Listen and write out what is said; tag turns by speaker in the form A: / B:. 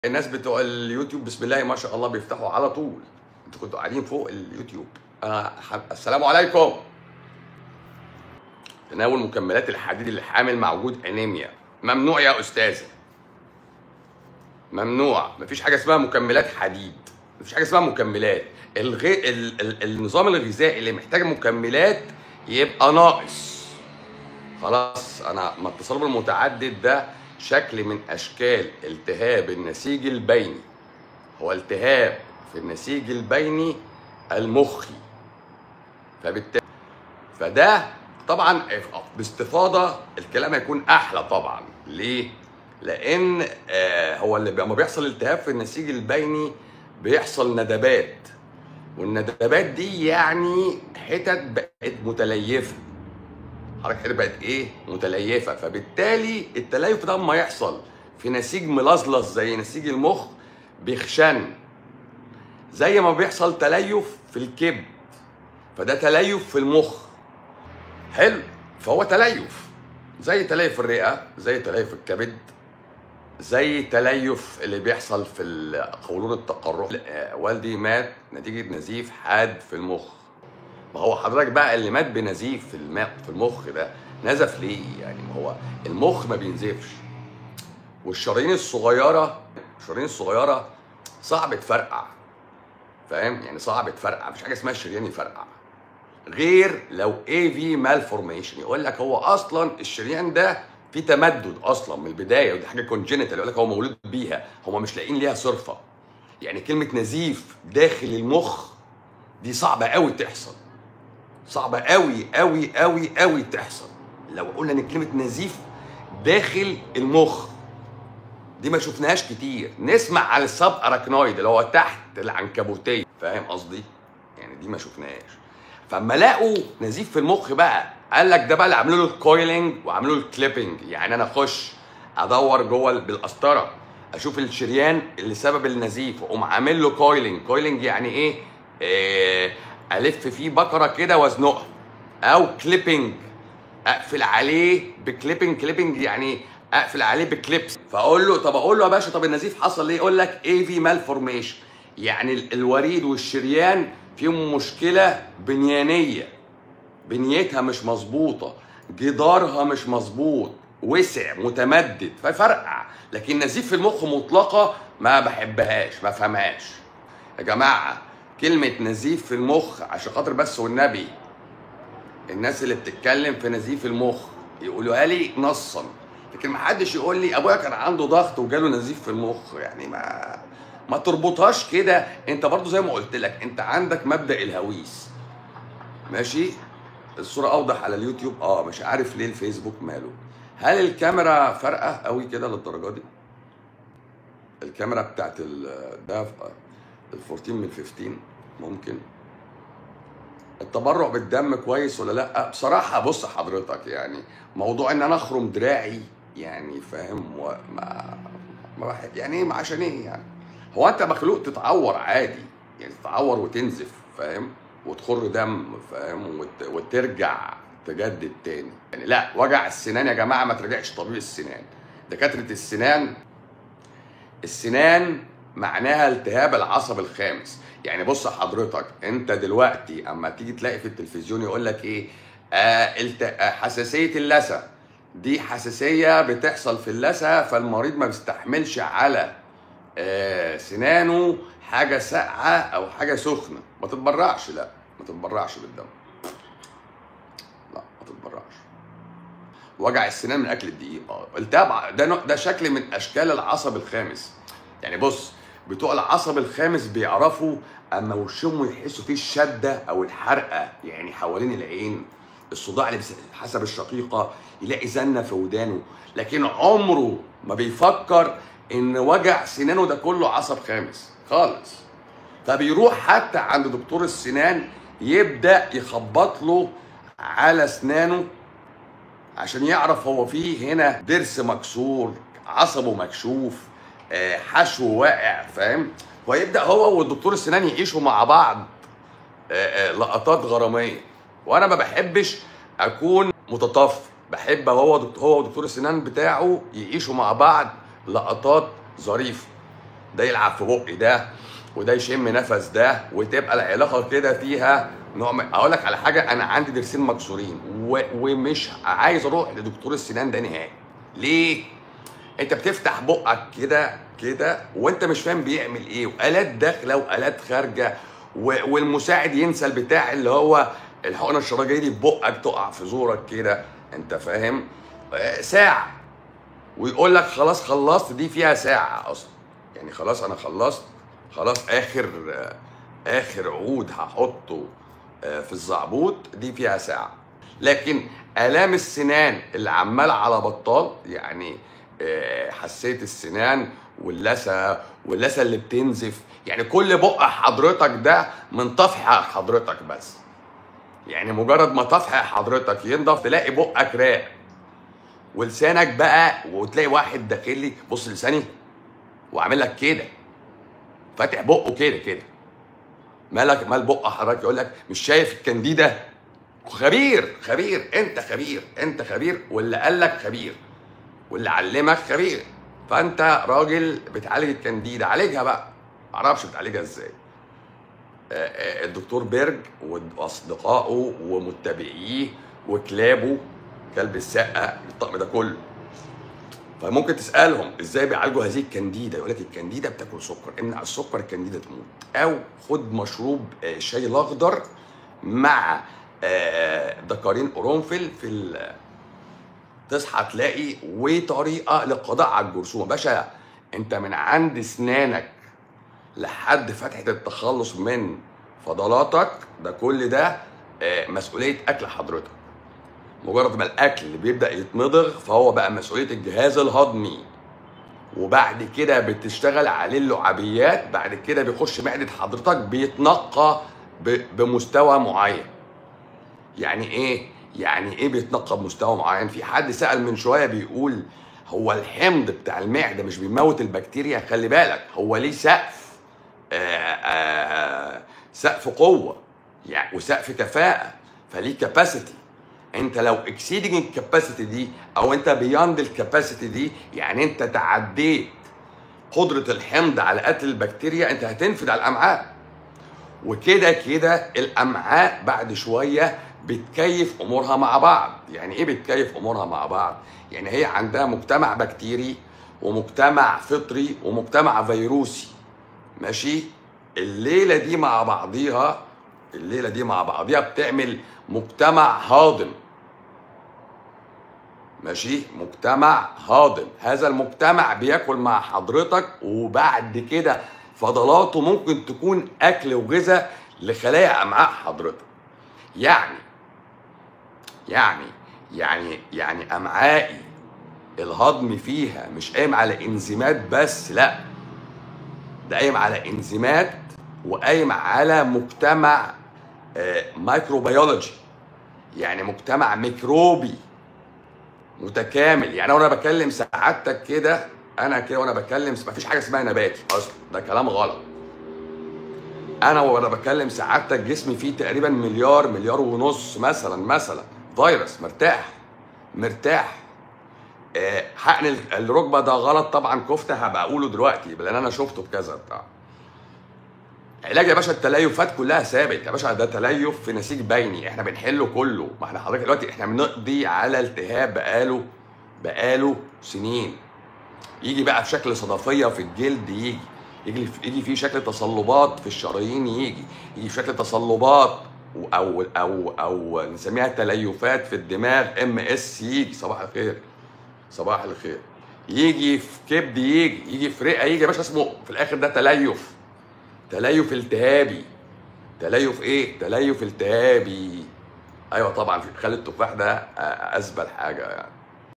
A: الناس بتوع اليوتيوب بسم الله ما شاء الله بيفتحوا على طول انتوا كنتوا قاعدين فوق اليوتيوب انا ح... السلام عليكم تناول مكملات الحديد الحامل مع وجود انيميا ممنوع يا استاذه ممنوع مفيش حاجه اسمها مكملات حديد مفيش حاجه اسمها مكملات الغي... ال... ال... النظام الغذائي اللي محتاج مكملات يبقى ناقص خلاص انا ما التصلب المتعدد ده شكل من اشكال التهاب النسيج البيني هو التهاب في النسيج البيني المخي فبالتالي فده طبعا باستفاضه الكلام هيكون احلى طبعا ليه لان آه هو اللي لما بيحصل التهاب في النسيج البيني بيحصل ندبات والندبات دي يعني حتت بقت متليفه حضرتك حتت بقت ايه متليفه فبالتالي التليف ده اما يحصل في نسيج ملظلظ زي نسيج المخ بيخشن زي ما بيحصل تليف في الكبد فده تليف في المخ حلو فهو تليف زي تليف الرئه زي تليف الكبد زي تليف اللي بيحصل في قولون التقرح والدي مات نتيجه نزيف حاد في المخ ما هو حضرتك بقى اللي مات بنزيف في الماء في المخ ده نزف ليه يعني ما هو المخ ما بينزفش والشرايين الصغيره الشرايين الصغيره صعب تفرقع فاهم يعني صعب تفرقع مفيش حاجه اسمها الشريان يفرقع غير لو اي في مالفورميشن يقول لك هو اصلا الشريان ده في تمدد اصلا من البدايه ودي حاجه كونجينيتال يقول لك هو مولود بيها هم مش لاقيين ليها صرفه يعني كلمه نزيف داخل المخ دي صعبه قوي تحصل صعبه قوي قوي قوي قوي تحصل لو قلنا ان كلمه نزيف داخل المخ دي ما شفناهاش كتير نسمع على السب اراكنويد اللي هو تحت العنكبوتيه فاهم قصدي يعني دي ما شفناهاش فاما لقوا نزيف في المخ بقى قال لك ده بقى اللي عملوا له الكويلنج وعملوا له الكليبنج يعني انا اخش ادور جوه بالقسطره اشوف الشريان اللي سبب النزيف واقوم عامل له كويلنج كويلنج يعني ايه, إيه الف فيه بكره كده وازنقها او كليبنج اقفل عليه بكليبنج كليبنج يعني اقفل عليه بكليبس فاقول له طب اقول له يا باشا طب النزيف حصل ليه يقول لك اي في مالفورميشن يعني الوريد والشريان فيهم مشكله بنيانيه بنيتها مش مظبوطه جدارها مش مظبوط وسع متمدد فيفرقع لكن نزيف في المخ مطلقه ما بحبهاش ما فهمهاش يا جماعه كلمه نزيف في المخ عشان خاطر بس والنبي الناس اللي بتتكلم في نزيف المخ يقولوها لي نصا لكن ما حدش يقول لي ابويا كان عنده ضغط وجاله نزيف في المخ يعني ما ما تربطهاش كده انت برضو زي ما قلت لك انت عندك مبدا الهويس ماشي الصوره اوضح على اليوتيوب اه مش عارف ليه الفيسبوك ماله هل الكاميرا فارقه قوي كده للدرجه دي الكاميرا بتاعت ده ال 14 من 15 ممكن التبرع بالدم كويس ولا لا بصراحه بص حضرتك يعني موضوع ان انا اخرم دراعي يعني فاهم وما ما بحب يعني ايه عشان ايه يعني هو انت مخلوق تتعور عادي يعني تتعور وتنزف فاهم وتخر دم فاهم وت... وترجع تجدد تاني يعني لا وجع السنان يا جماعه ما ترجعش طبيب السنان دكاتره السنان السنان معناها التهاب العصب الخامس يعني بص حضرتك انت دلوقتي اما تيجي تلاقي في التلفزيون يقول لك ايه آه الت... آه حساسيه اللثه دي حساسيه بتحصل في اللثه فالمريض ما بيستحملش على آه سنانه حاجه ساقعه او حاجه سخنه ما تتبرعش لا ما تتبرعش بالدم لا ما تتبرعش وجع السنان من اكل الدقيق اه التهاب ده ده شكل من اشكال العصب الخامس يعني بص بتوع العصب الخامس بيعرفوا اما وشهم يحسوا فيه الشده او الحرقه يعني حوالين العين الصداع اللي حسب الشقيقه يلاقي زنه في ودانه لكن عمره ما بيفكر ان وجع سنانه ده كله عصب خامس خالص فبيروح حتى عند دكتور السنان يبدا يخبط له على اسنانه عشان يعرف هو فيه هنا ضرس مكسور عصبه مكشوف حشو واقع فاهم ويبدا هو والدكتور السنان يعيشوا مع بعض لقطات غراميه وانا ما بحبش اكون متطفل بحب هو هو ودكتور السنان بتاعه يعيشوا مع بعض لقطات ظريفه ده يلعب في بق ده وده يشم نفس ده وتبقى العلاقه كده فيها نوع من اقول لك على حاجه انا عندي ضرسين مكسورين و... ومش عايز اروح لدكتور السنان ده نهائي ليه انت بتفتح بقك كده كده وانت مش فاهم بيعمل ايه والات داخله والات خارجه و... والمساعد ينسى البتاع اللي هو الحقنه الشراجيه دي في بقك تقع في زورك كده انت فاهم آه، ساعه ويقول لك خلاص خلصت دي فيها ساعه اصلا يعني خلاص انا خلصت خلاص اخر آه، اخر عود هحطه آه، في الزعبوط دي فيها ساعه لكن الام السنان اللي عمال على بطال يعني آه، حسيت السنان واللثه واللثه اللي بتنزف يعني كل بق حضرتك ده من طفح حضرتك بس يعني مجرد ما طفح حضرتك ينضف تلاقي بقك راق ولسانك بقى وتلاقي واحد داخل لي بص لساني وعامل لك كده فاتح بقه كده كده مالك مال بق حضرتك يقول لك مش شايف الكنديده خبير خبير انت خبير انت خبير واللي قال لك خبير واللي علمك خبير فانت راجل بتعالج الكنديده عالجها بقى معرفش بتعالجها ازاي آه، آه، الدكتور بيرج واصدقائه ومتبعيه وكلابه كلب السقه الطقم ده كله فممكن تسالهم ازاي بيعالجوا هذه الكنديده يقول لك الكنديده بتاكل سكر امنع السكر الكنديده تموت او خد مشروب آه، شاي الاخضر مع آه، دكارين قرنفل في ال- تصحى تلاقي وطريقه للقضاء على الجرثومه باشا انت من عند اسنانك لحد فتحه التخلص من فضلاتك ده كل ده آه، مسؤوليه اكل حضرتك مجرد ما الاكل بيبدا يتمضغ فهو بقى مسؤوليه الجهاز الهضمي وبعد كده بتشتغل عليه اللعابيات بعد كده بيخش معده حضرتك بيتنقى ب- بمستوى معين يعني ايه يعني ايه بيتنقى بمستوى معين في حد سال من شويه بيقول هو الحمض بتاع المعده مش بيموت البكتيريا خلي بالك هو ليه سقف آآ آآ سقف قوه يعني وسقف كفاءه فليه كاباسيتي انت لو اكسيدنج الكاباسيتي دي او انت بياند الكاباسيتي دي يعني انت تعديت قدره الحمض على قتل البكتيريا انت هتنفد على الامعاء وكده كده الامعاء بعد شويه بتكيف امورها مع بعض يعني ايه بتكيف امورها مع بعض يعني هي عندها مجتمع بكتيري ومجتمع فطري ومجتمع فيروسي ماشي الليله دي مع بعضيها الليله دي مع بعضيها بتعمل مجتمع هاضم ماشي مجتمع هاضم هذا المجتمع بياكل مع حضرتك وبعد كده فضلاته ممكن تكون اكل وغذاء لخلايا امعاء حضرتك يعني يعني يعني يعني امعائي الهضم فيها مش قايم على انزيمات بس لا ده قايم على انزيمات وقايم على مجتمع آه، مايكروبيولوجي يعني مجتمع ميكروبي متكامل يعني وانا بكلم سعادتك كده انا كده وانا بكلم مفيش حاجه اسمها نباتي اصلا ده كلام غلط انا وانا بكلم سعادتك جسمي فيه تقريبا مليار مليار ونص مثلا مثلا فيروس مرتاح مرتاح آه، حقن ال- الركبه ده غلط طبعا كفته هبقى اقوله دلوقتي لان انا شفته بكذا بتاع علاج يا باشا التليفات كلها ثابت يا باشا ده تليف في نسيج بيني احنا بنحله كله ما احنا حضرتك دلوقتي احنا بنقضي على التهاب بقاله بقاله سنين يجي بقى في شكل صدفيه في الجلد يجي يجي يجي في شكل تصلبات في الشرايين يجي يجي في شكل تصلبات و- او او او نسميها تليفات في الدماغ ام اس يجي صباح الخير صباح الخير يجي في كبد يجي يجي في رئه يجي يا باشا اسمه في الاخر ده تليف تليف التهابي تليف ايه تليف التهابي ايوه طبعا في خل التفاح ده آه، ازبل حاجه يعني